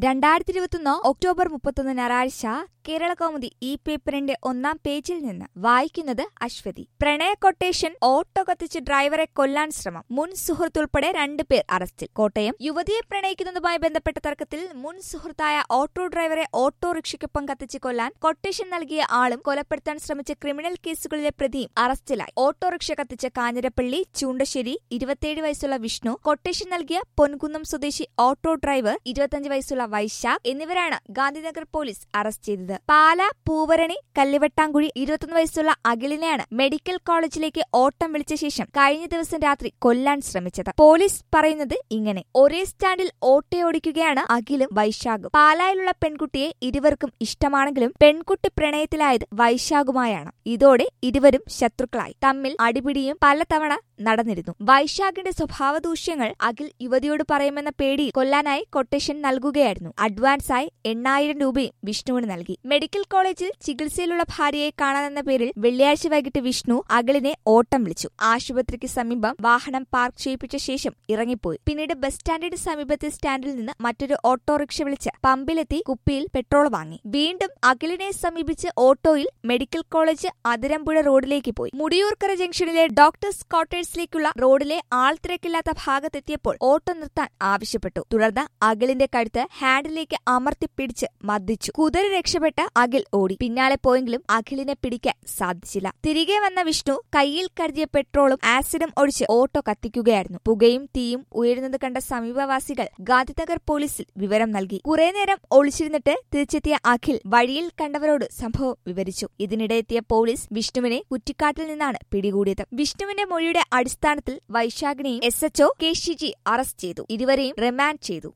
രണ്ടായിരത്തി ഇരുപത്തൊന്ന് ഒക്ടോബർ മുപ്പത്തൊന്ന് ഞായറാഴ്ച കേരള കൗമുദി ഈ പേപ്പറിന്റെ ഒന്നാം പേജിൽ നിന്ന് വായിക്കുന്നത് അശ്വതി പ്രണയ കൊട്ടേഷൻ ഓട്ടോ കത്തിച്ച് ഡ്രൈവറെ കൊല്ലാൻ ശ്രമം മുൻ സുഹൃത്തുൾപ്പെടെ രണ്ടുപേർ അറസ്റ്റിൽ കോട്ടയം യുവതിയെ പ്രണയിക്കുന്നതുമായി ബന്ധപ്പെട്ട തർക്കത്തിൽ മുൻ സുഹൃത്തായ ഓട്ടോ ഡ്രൈവറെ ഓട്ടോറിക്ഷയ്ക്കൊപ്പം കത്തിച്ച് കൊല്ലാൻ കൊട്ടേഷൻ നൽകിയ ആളും കൊലപ്പെടുത്താൻ ശ്രമിച്ച ക്രിമിനൽ കേസുകളിലെ പ്രതിയും അറസ്റ്റിലായി ഓട്ടോറിക്ഷ കത്തിച്ച കാഞ്ഞിരപ്പള്ളി ചൂണ്ടശ്ശേരി ഇരുപത്തിയേഴ് വയസ്സുള്ള വിഷ്ണു കൊട്ടേഷൻ നൽകിയ പൊൻകുന്നം സ്വദേശി ഓട്ടോ ഡ്രൈവർ ഇരുപത്തിയഞ്ച് വയസ്സുള്ള വൈശാഖ് എന്നിവരാണ് ഗാന്ധിനഗർ പോലീസ് അറസ്റ്റ് ചെയ്തത് പാല പൂവരണി കല്ലിവട്ടാങ്കുഴി ഇരുപത്തൊന്ന് വയസ്സുള്ള അഖിലിനെയാണ് മെഡിക്കൽ കോളേജിലേക്ക് ഓട്ടം വിളിച്ച ശേഷം കഴിഞ്ഞ ദിവസം രാത്രി കൊല്ലാൻ ശ്രമിച്ചത് പോലീസ് പറയുന്നത് ഇങ്ങനെ ഒരേ സ്റ്റാൻഡിൽ ഓട്ടയോടിക്കുകയാണ് അഖിലും വൈശാഖും പാലായിലുള്ള പെൺകുട്ടിയെ ഇരുവർക്കും ഇഷ്ടമാണെങ്കിലും പെൺകുട്ടി പ്രണയത്തിലായത് വൈശാഖുമായാണ് ഇതോടെ ഇരുവരും ശത്രുക്കളായി തമ്മിൽ അടിപിടിയും പലതവണ നടന്നിരുന്നു വൈശാഖിന്റെ സ്വഭാവദൂഷ്യങ്ങൾ അഖിൽ യുവതിയോട് പറയുമെന്ന പേടിയിൽ കൊല്ലാനായി കൊട്ടേഷൻ നൽകുകയായിരുന്നു അഡ്വാൻസായി എണ്ണായിരം രൂപയും വിഷ്ണുവിന് നൽകി മെഡിക്കൽ കോളേജിൽ ചികിത്സയിലുള്ള ഭാര്യയെ കാണാനെന്ന പേരിൽ വെള്ളിയാഴ്ച വൈകിട്ട് വിഷ്ണു അഖിലിനെ ഓട്ടം വിളിച്ചു ആശുപത്രിക്ക് സമീപം വാഹനം പാർക്ക് ചെയ്യിപ്പിച്ച ശേഷം ഇറങ്ങിപ്പോയി പിന്നീട് ബസ് സ്റ്റാൻഡിന് സമീപത്തെ സ്റ്റാൻഡിൽ നിന്ന് മറ്റൊരു ഓട്ടോറിക്ഷ വിളിച്ച് പമ്പിലെത്തി കുപ്പിയിൽ പെട്രോൾ വാങ്ങി വീണ്ടും അഖിലിനെ സമീപിച്ച് ഓട്ടോയിൽ മെഡിക്കൽ കോളേജ് അതിരമ്പുഴ റോഡിലേക്ക് പോയി മുടിയൂർക്കര ജംഗ്ഷനിലെ ഡോക്ടേഴ്സ് ക്വാർട്ടേഴ്സിലേക്കുള്ള റോഡിലെ ആൾത്തിരക്കില്ലാത്ത ഭാഗത്തെത്തിയപ്പോൾ ഓട്ടോ നിർത്താൻ ആവശ്യപ്പെട്ടു തുടർന്ന് അഖിലിന്റെ കഴുത്ത് ഹാൻഡിലേക്ക് അമർത്തി പിടിച്ച് മർദ്ദിച്ചു കുതിര രക്ഷപ്പെട്ട് അഖിൽ ഓടി പിന്നാലെ പോയെങ്കിലും അഖിലിനെ പിടിക്കാൻ സാധിച്ചില്ല തിരികെ വന്ന വിഷ്ണു കയ്യിൽ കരുതിയ പെട്രോളും ആസിഡും ഒഴിച്ച് ഓട്ടോ കത്തിക്കുകയായിരുന്നു പുകയും തീയും ഉയരുന്നത് കണ്ട സമീപവാസികൾ ഗാന്ധിനഗർ പോലീസിൽ വിവരം നൽകി കുറെ നേരം ഒളിച്ചിരുന്നിട്ട് തിരിച്ചെത്തിയ അഖിൽ വഴിയിൽ കണ്ടവരോട് സംഭവം വിവരിച്ചു ഇതിനിടെ എത്തിയ പോലീസ് വിഷ്ണുവിനെ കുറ്റിക്കാട്ടിൽ നിന്നാണ് പിടികൂടിയത് വിഷ്ണുവിന്റെ മൊഴിയുടെ അടിസ്ഥാനത്തിൽ വൈശാഖിനെയും S H O K Shiji arrest ചെയ്തു ഇരുവരെയും റിമാൻഡ് ചെയ്തു